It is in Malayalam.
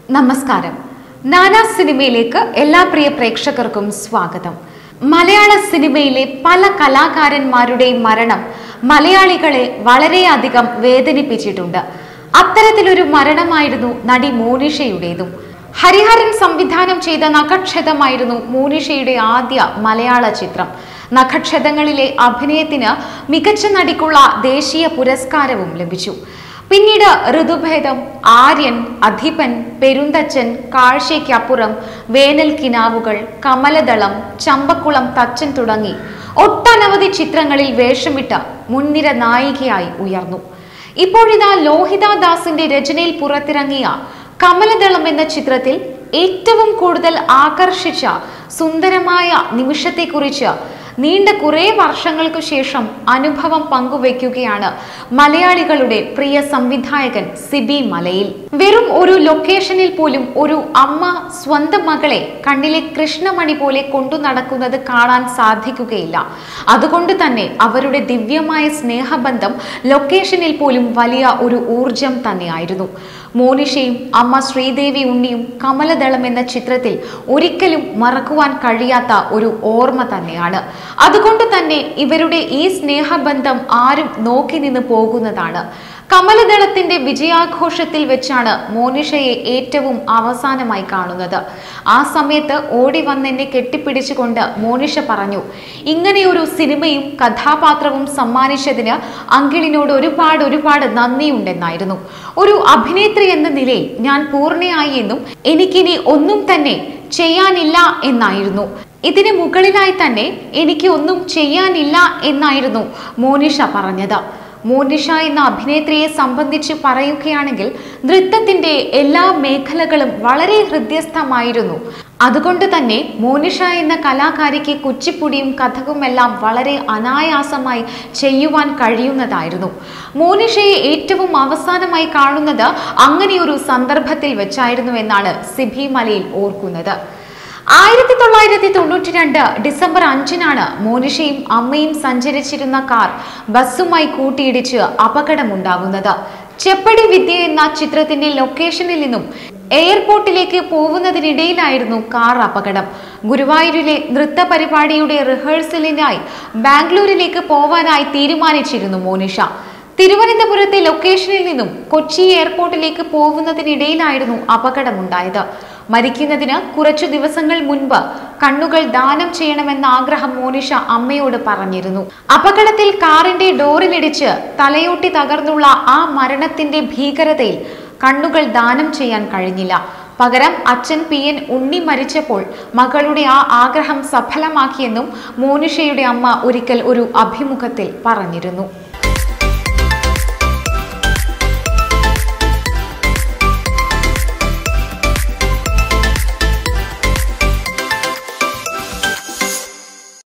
നമസ്കാരം നാനാ സിനിമയിലേക്ക് എല്ലാ പ്രിയ പ്രേക്ഷകർക്കും സ്വാഗതം മലയാള സിനിമയിലെ പല കലാകാരന്മാരുടെയും മരണം മലയാളികളെ വളരെയധികം വേദനിപ്പിച്ചിട്ടുണ്ട് അത്തരത്തിലൊരു മരണമായിരുന്നു നടി മോനിഷയുടേതും ഹരിഹരൻ സംവിധാനം ചെയ്ത നഖക്ഷതമായിരുന്നു മോനിഷയുടെ ആദ്യ മലയാള ചിത്രം നഖക്ഷതങ്ങളിലെ അഭിനയത്തിന് മികച്ച നടിക്കുള്ള ദേശീയ പുരസ്കാരവും ലഭിച്ചു പിന്നീട് ഋതുഭേദം ആര്യൻ അധിപൻ പെരുന്തച്ചൻ കാഴ്ചയ്ക്കപ്പുറം വേനൽ കിനാവുകൾ കമലദളം ചമ്പക്കുളം തച്ചൻ തുടങ്ങി ഒട്ടനവധി ചിത്രങ്ങളിൽ വേഷമിട്ട് മുൻനിര നായികയായി ഉയർന്നു ഇപ്പോഴിതാ ലോഹിത ദാസിന്റെ രചനയിൽ പുറത്തിറങ്ങിയ കമലദളം എന്ന ചിത്രത്തിൽ ഏറ്റവും കൂടുതൽ ആകർഷിച്ച സുന്ദരമായ നിമിഷത്തെക്കുറിച്ച് നീണ്ട കുറേ വർഷങ്ങൾക്കു ശേഷം അനുഭവം പങ്കുവെക്കുകയാണ് മലയാളികളുടെ പ്രിയ സംവിധായകൻ സിബി മലയിൽ വെറും ഒരു ലൊക്കേഷനിൽ പോലും ഒരു അമ്മ സ്വന്തം മകളെ കണ്ണിലെ കൃഷ്ണമണി പോലെ കൊണ്ടു നടക്കുന്നത് കാണാൻ സാധിക്കുകയില്ല അതുകൊണ്ട് തന്നെ അവരുടെ ദിവ്യമായ സ്നേഹബന്ധം ലൊക്കേഷനിൽ പോലും വലിയ ഒരു ഊർജം തന്നെയായിരുന്നു മോനിഷയും അമ്മ ശ്രീദേവി ഉണ്ണിയും കമലദളം എന്ന ചിത്രത്തിൽ ഒരിക്കലും മറക്കുവാൻ കഴിയാത്ത ഒരു ഓർമ്മ തന്നെയാണ് അതുകൊണ്ട് തന്നെ ഇവരുടെ ഈ സ്നേഹബന്ധം ആരും നോക്കി നിന്ന് പോകുന്നതാണ് കമലദളത്തിന്റെ വിജയാഘോഷത്തിൽ വെച്ചാണ് മോനിഷയെ ഏറ്റവും അവസാനമായി കാണുന്നത് ആ സമയത്ത് ഓടി വന്നെന്നെ കെട്ടിപ്പിടിച്ചുകൊണ്ട് മോനിഷ പറഞ്ഞു ഇങ്ങനെയൊരു സിനിമയും കഥാപാത്രവും സമ്മാനിച്ചതിന് അങ്കിളിനോട് ഒരുപാട് ഒരുപാട് നന്ദിയുണ്ടെന്നായിരുന്നു ഒരു അഭിനേത്രി എന്ന നിലയിൽ ഞാൻ പൂർണ്ണയായി എന്നും എനിക്കിനി ഒന്നും തന്നെ ചെയ്യാനില്ല എന്നായിരുന്നു ഇതിന് മുകളിലായി തന്നെ എനിക്ക് ഒന്നും ചെയ്യാനില്ല എന്നായിരുന്നു മോനിഷ പറഞ്ഞത് മോനിഷ എന്ന അഭിനേത്രിയെ സംബന്ധിച്ച് പറയുകയാണെങ്കിൽ നൃത്തത്തിന്റെ എല്ലാ മേഖലകളും വളരെ ഹൃദ്യസ്ഥമായിരുന്നു അതുകൊണ്ട് തന്നെ മോനിഷ എന്ന കലാകാരിക്ക് കുച്ചിപ്പുടിയും കഥകുമെല്ലാം വളരെ അനായാസമായി ചെയ്യുവാൻ കഴിയുന്നതായിരുന്നു മോനിഷയെ ഏറ്റവും അവസാനമായി കാണുന്നത് അങ്ങനെയൊരു സന്ദർഭത്തിൽ വെച്ചായിരുന്നു എന്നാണ് സിബി മലയിൽ ഓർക്കുന്നത് ആയിരത്തി തൊള്ളായിരത്തി തൊണ്ണൂറ്റി രണ്ട് ഡിസംബർ അഞ്ചിനാണ് മോനിഷയും അമ്മയും സഞ്ചരിച്ചിരുന്ന കാർ ബസ്സുമായി കൂട്ടിയിടിച്ച് അപകടമുണ്ടാകുന്നത് ചെപ്പടി വിദ്യ എന്ന ചിത്രത്തിന്റെ ലൊക്കേഷനിൽ നിന്നും എയർപോർട്ടിലേക്ക് പോകുന്നതിനിടയിലായിരുന്നു കാർ അപകടം ഗുരുവായൂരിലെ നൃത്ത പരിപാടിയുടെ റിഹേഴ്സലിനായി ബാംഗ്ലൂരിലേക്ക് പോവാനായി തീരുമാനിച്ചിരുന്നു മോനിഷ തിരുവനന്തപുരത്തെ ലൊക്കേഷനിൽ നിന്നും കൊച്ചി എയർപോർട്ടിലേക്ക് പോകുന്നതിനിടയിലായിരുന്നു അപകടമുണ്ടായത് മരിക്കുന്നതിന് കുറച്ചു ദിവസങ്ങൾ മുൻപ് കണ്ണുകൾ ദാനം ചെയ്യണമെന്ന ആഗ്രഹം മോനിഷ അമ്മയോട് പറഞ്ഞിരുന്നു അപകടത്തിൽ കാറിന്റെ ഡോറിലിടിച്ച് തലയോട്ടി തകർന്നുള്ള ആ മരണത്തിന്റെ ഭീകരതയിൽ കണ്ണുകൾ ദാനം ചെയ്യാൻ കഴിഞ്ഞില്ല പകരം അച്ഛൻ പി എൻ ഉണ്ണി മരിച്ചപ്പോൾ മകളുടെ ആ ആഗ്രഹം സഫലമാക്കിയെന്നും മോനിഷയുടെ അമ്മ ഒരിക്കൽ ഒരു അഭിമുഖത്തിൽ പറഞ്ഞിരുന്നു